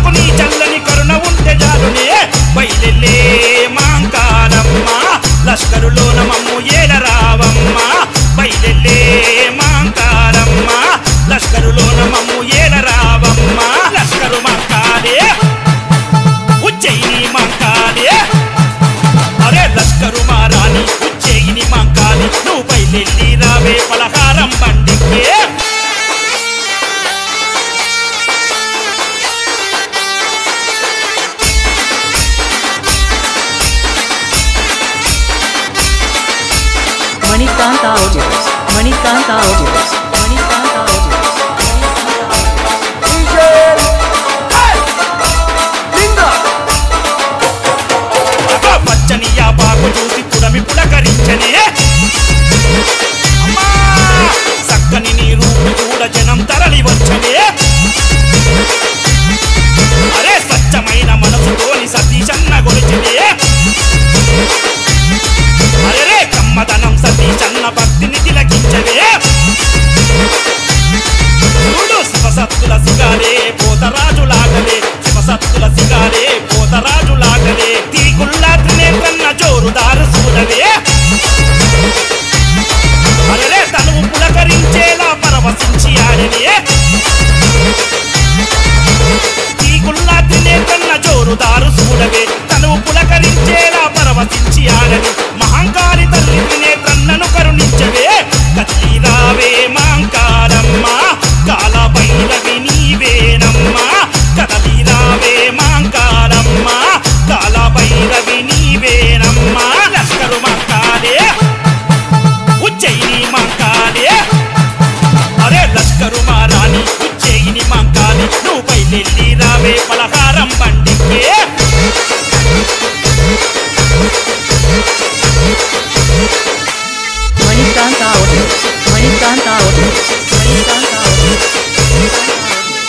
మాకు నీ చల్లని కరుణ ఉంటే జాలునే బయలెల్లే మాంకాలమ్మ లష్కరులోన మమ్ము ఏల రావమ్మ బయలెల్లే మాంకాలమ్మ లష్కరులోన మమ్ము ఏల రావమ్మ లష్కరు మంకాలే ఉజ్జయిని మంకాలే అరే లష్కరు మారాని ఉజ్జయిని మంకాలి నువ్వు బయలెల్లి రావే పలహారం బండికే Manikanta Audios. Manikanta Audios. Manikanta Audios. అబ్బా పచ్చని యాపాకు చూసి పుడమి పులకరించనే అమ్మా! చక్కని నీ రూపు చూడ జనం తరలి వచ్చనే అరే స్వచ్ఛమైన మనసుతోని సతీశన్న గొలిచనే అరే కమ్మదనం సతీశన్న భక్తిని తిలకించవే చూడు శివసత్తుల సిగారే పోతరాజులాగలే శివసత్తుల సిగారే పోతరాజులాగలే తీగుల్లా త్రినేత్రన్న జోరుదారు సూడవే అరరే తనువు పులకరించేలా పరవశించి ఆడనే తీగుల్లా త్రినేత్రన్న జోరుదారు సూడవే తనువు పులకరించేలా పరవశించి ఆడని మహంకారి తల్లి త్రినేత్రన్నను కరుణించవే కత్తి రావే మాంకారమ్మ కాల భైరవి నీవేనమ్మా కదలి రావే మాంకారమ్మ కాల భైరవి నీవేనమ్మా లష్కరు మంకాలే ఉజ్జయిని మంకాలే అరే లష్కరు మారాని ఉజ్జయిని మంకాలి నువ్వు బయలెల్లి రావే పలహారం బండికే Manikanta Audios. Manikanta Audios. Manikanta Audios.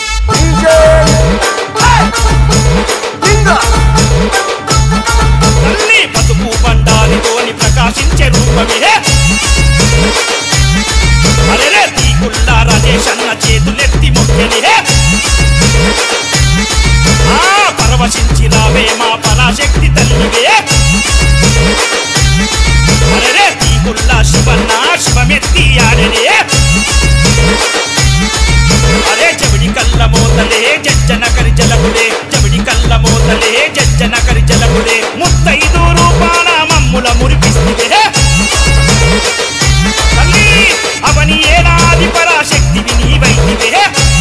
తల్లి పసుపు బండారితోని ప్రకాశించే రూపమే అరెరే తీకుల్లా రాజేశన్న చేతులెత్తి మొక్కని ఆ పరవశించి రావే మా పరాశక్తి తల్లివే అరెరే తీకుల్లా శివన్న శివమెత్తి ఆడనే అరే జవిడి కల్ల మోతలే జజ్జన కరి జలములే జవిడి కల్ల మోతలే జజ్జన కరి జలములే ముత్తైదు రూపాన మమ్ముల మురిపిస్తువే తల్లి అవని ఏనాది పరాశక్తివి నీవైతివే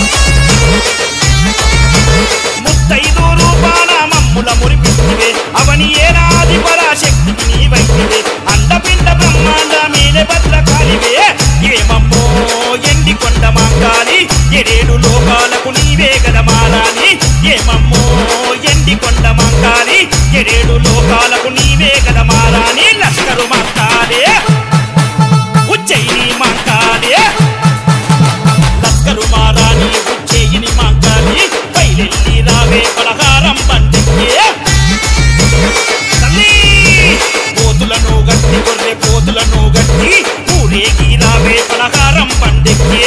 ముత్తైదు రూపాన మమ్ముల మురిపిస్తువే అవని ఏనాది పరాశక్తివి నీవైతివే అండపిండ బ్రహ్మాండ మీలే భద్రకాలివే ఏమమ్మో ఎండి కొండ మాంగాలి ఎరేడు లోకాలకు నీవే గదమారాని ఏమమ్మో ఎండి కొండ మాంగాలి ఎరేడు లోకాలకు నీవే గదమారాని లష్కరు మాంకాలే ఉజ్జయిని మాంకాలే లష్కరు మారాని ఉజ్జయిని మాంకాలి బయలెల్లి రావే పలహారం బండికే తల్లి పోతులను గట్టి గొర్రె పోతులను గట్టి ఊరేగి రావే పలహారం పండెక్కే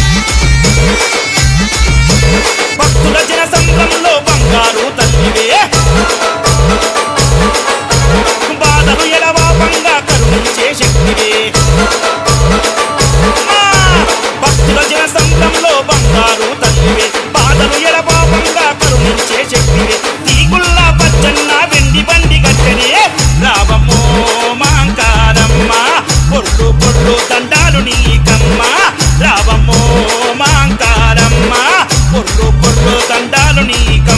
భక్తుల జన సంద్రంలో బంగారు తల్లివే బాధలు ఎడవాపంగా కరుణించే శక్తివే ఆ, భక్తుల జన సంద్రంలో బంగారు తల్లివే బాధలు ఎడపాపంగా కరుణించే శక్తివే తీగుల్లా పచ్చన్న వెండి బండి గట్టనే రావమ్మో మాంకారమ్మ పొర్లు పొర్లు దండాలు నీకమ్మ రావమ్మో మాంకారమ్మ పొర్లు పొర్లు దండాలు నీకమ్మ